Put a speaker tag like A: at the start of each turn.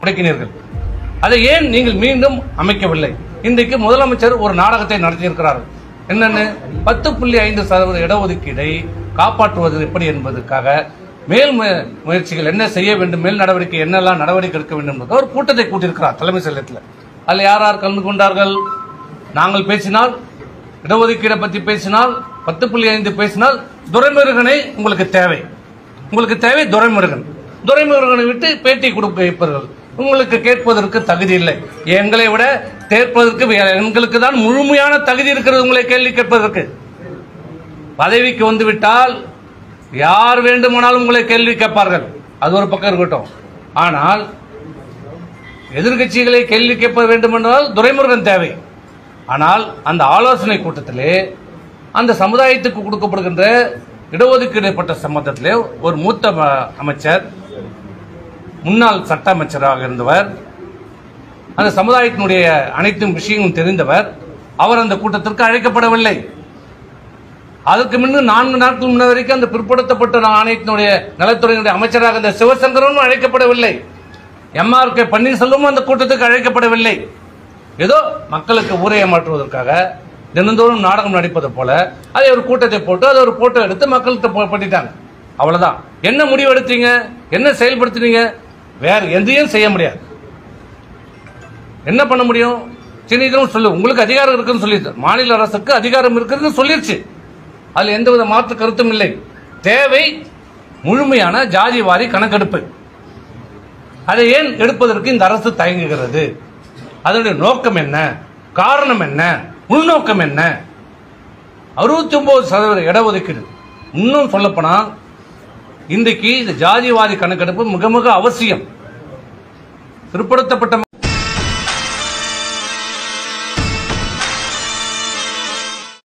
A: முடக்கினீர்கள் அதை ஏன் நீங்கள் மீண்டும் அமைக்கவில்லை இன்றைக்கு முதலமைச்சர் ஒரு நாடகத்தை நடத்தியிருக்கிறார் என்னன்னு பத்து புள்ளி ஐந்து சதவீத இடஒதுக்கீடை காப்பாற்றுவது எப்படி என்பதற்காக மேல் மு- முயற்சிகள் என்ன செய்ய வேண்டும் மேல் நடவடிக்கை என்னெல்லாம் நடவடிக்கை எடுக்க வேண்டும் என்பது ஒரு கூட்டத்தை கூட்டியிருக்கிறார் தலைமை செயலகத்தில் அதில் யார் யார் கலந்து கொண்டார்கள் நாங்கள் பேசினால் இடஒதுக்கீடை பற்றி பேசினால் பத்து புள்ளி ஐந்து பேசினால் துரைமுருகனை உங்களுக்கு தேவை உங்களுக்கு தேவை துரைமுருகன் துரைமுருகனை விட்டு பேட்டி கொடுக்க வைப்பார்கள் உங்களுக்கு கேட்பதற்கு தகுதி இல்லை எங்களை விட கேட்பதற்கு வே- எங்களுக்கு தான் முழுமையான தகுதி இருக்கிறது உங்களை கேள்வி கேட்பதற்கு பதவிக்கு வந்து விட்டால் யார் வேண்டுமானாலும் உங்களை கேள்வி கேட்பார்கள் அது ஒரு பக்கம் இருக்கட்டும் ஆனால் எதிர்க்கட்சிகளை கேள்வி கேட்க வேண்டுமென்றால் துரைமுருகன் தேவை ஆனால் அந்த ஆலோசனை கூட்டத்திலே அந்த சமுதாயத்துக்கு கொடுக்கப்படுகின்ற இடஒதுக்கீடுப்பட்ட சம்பந்தத்திலே ஒரு மூத்த ம- அமைச்சர் முன்னாள் சட்ட அமைச்சராக இருந்தவர் அந்த சமுதாயத்தினுடைய அனைத்து விஷயங்களும் தெரிந்தவர் அவர் அந்த கூட்டத்திற்கு அழைக்கப்படவில்லை அதற்கு முன்பு நான்கு நாட்கள் முன்னர் வரைக்கும் அந்த பிற்படுத்தப்பட்ட ஆணையத்தினுடைய நலத்துறையினுடைய அமைச்சராக இந்த சிவசங்கரனும் அழைக்கப்படவில்லை எம்ஆர் கே பன்னீர்செல்வமும் அந்த கூட்டத்துக்கு அழைக்கப்படவில்லை ஏதோ மக்களுக்கு ஊரை ஏமாற்றுவதற்காக தினந்தோறும் நாடகம் நடிப்பது போல அதை ஒரு கூட்டத்தை போட்டு அதை ஒரு போட்டோ எடுத்து மக்கள்கிட்ட போ- பண்ணிட்டாங்க அவ்வளவுதான் என்ன முடிவு எடுத்தீங்க என்ன செயல்படுத்தினீங்க வேற எதையும் செய்ய முடியாது என்ன பண்ண முடியும் சரி இதுவும் சொல்லு உங்களுக்கு அதிகாரம் இருக்குன்னு சொல்லிடுது மாநில அரசுக்கு அதிகாரம் இருக்குன்னு சொல்லிருச்சு அதுல எந்தவித மாற்று கருத்தும் இல்லை தேவை முழுமையான ஜாதி வாரி கணக்கெடுப்பு அதை ஏன் எடுப்பதற்கு இந்த அரசு தயங்குகிறது அதனுடைய நோக்கம் என்ன காரணம் என்ன உள்நோக்கம் என்ன அறுபத்தி ஒன்பது சதவீத இடஒதுக்கீடு இன்னும் சொல்லப்போனா இன்றைக்கு இந்த ஜாதிவாதி கணக்கெடுப்பு மிக மிக அவசியம் பிற்படுத்தப்பட்ட